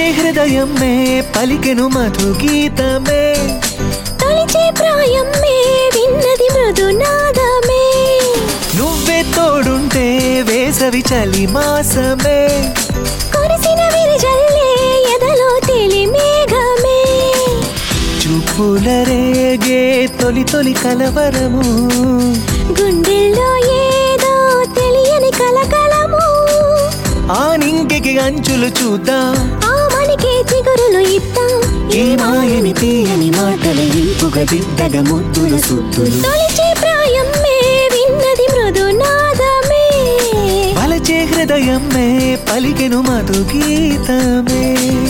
హృదయమే పలికెను మధు గీతమే తొలిచే ప్రాయమ్మే విన్నది మృదునాదమే నువ్వే తోడుంటే వేసవి చలి మాసమే కురిసిన విరిజల్లే ఎదలో తెలి మేఘమే చూపుల రేగే తొలి తొలి కలవరము గుండెల్లో ఏదో తెలియని కలకలము ఆ నింగికి అంచులు చూద్దాం ఆ మనకే చిగురులు ఇద్దాం ఈ మాయని తీయని మాటలు ఇంపుగా దిద్దగ ముద్దుల సుద్దులు తొలిచే ప్రాయమ్మే విన్నది మృదునాదమే వలచే హృదయమే పలికెను మధు గీతమే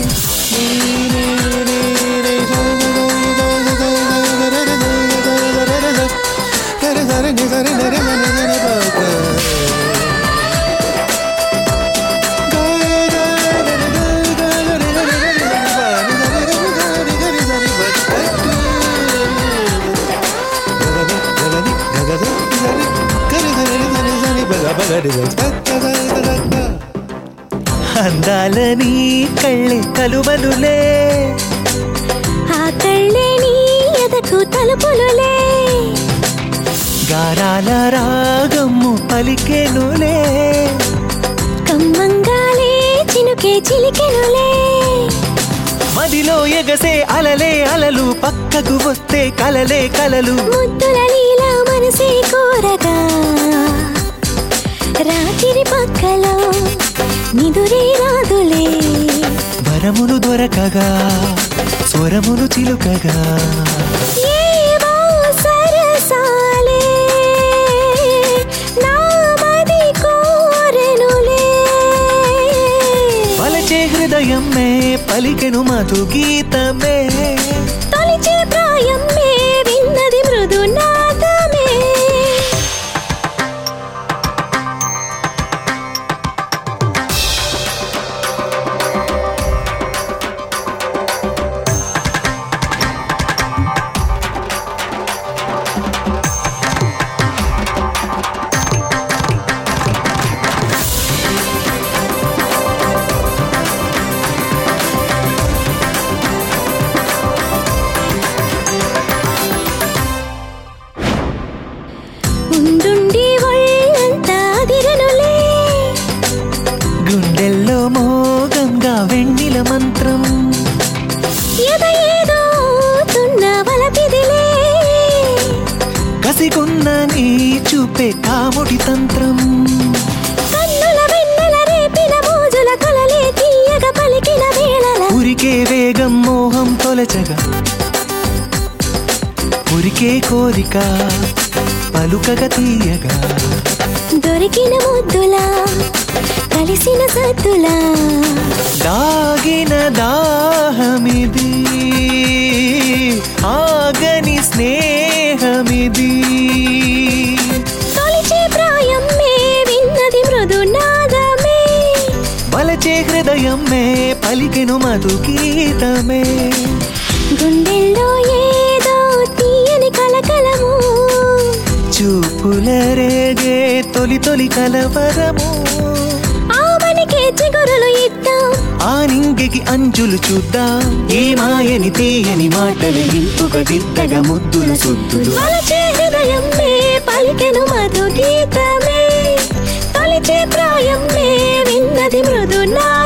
అందాలని కళ్ళే కలువలులే ఆ కళ్ళే నీ ఎదకు తలుపులులే గారాల రాగమ్ము పలికెనులే కమ్మంగాలే చినుకే చిలికెనులే మదిలో ఎగసే అలలే అలలు పక్కకు వస్తే కలలే కలలు ముద్దుల లీలా మనసే కోరగా రాత్రి పక్కలో నిదురే రాదులే వరములు దొరకగా స్వరములు చిలుకగా ఏవో సరసాలే నా మది కోరెనులే పలచే హృదయమే పలికెను మధు గీతమే తొలిచే ప్రాయమ్మే విన్నది మృదునాదమే ఉండుండి ఒళ్ళంతా అదిరనులే గుండెల్లో మోగంగా వెన్నెల మంత్రం ఎద ఏదో తున్న వలపిదిలే కసిగున్న నీ చూపే కాముడి తంత్రం కన్నుల వెన్నెల రేపిన మోజుల కొలలే తీయగ పలికిన వేళల ఉరికే వేగం మోహం తొలచగా ఉరికే కోరిక పలుకగ తీయగా దొరికిన ముద్దులా కలిసిన సద్దులా దాగిన దాహమిది ఆగని స్నేహమిది తొలిచే ప్రాయమ్మే విన్నది మృదునాదమే వలచే హృదయమే పలికెను మధు గీతమే గుండెల్లో ఏదో తీయని కలకలము చూపుల రేగే తొలి తొలి కలవరము ఆమనికే చిగురులు ఇద్దాం ఆ నింగికి అంచులు చూద్దాం ఈ మాయని తీయని మాటలు ఇంపుగా దిద్దగా ముద్దుల సుద్దులు వలచే హృదయమ్మే పలికెను మధు గీతమే తొలిచే ప్రాయమ్మే విన్నది మృదునా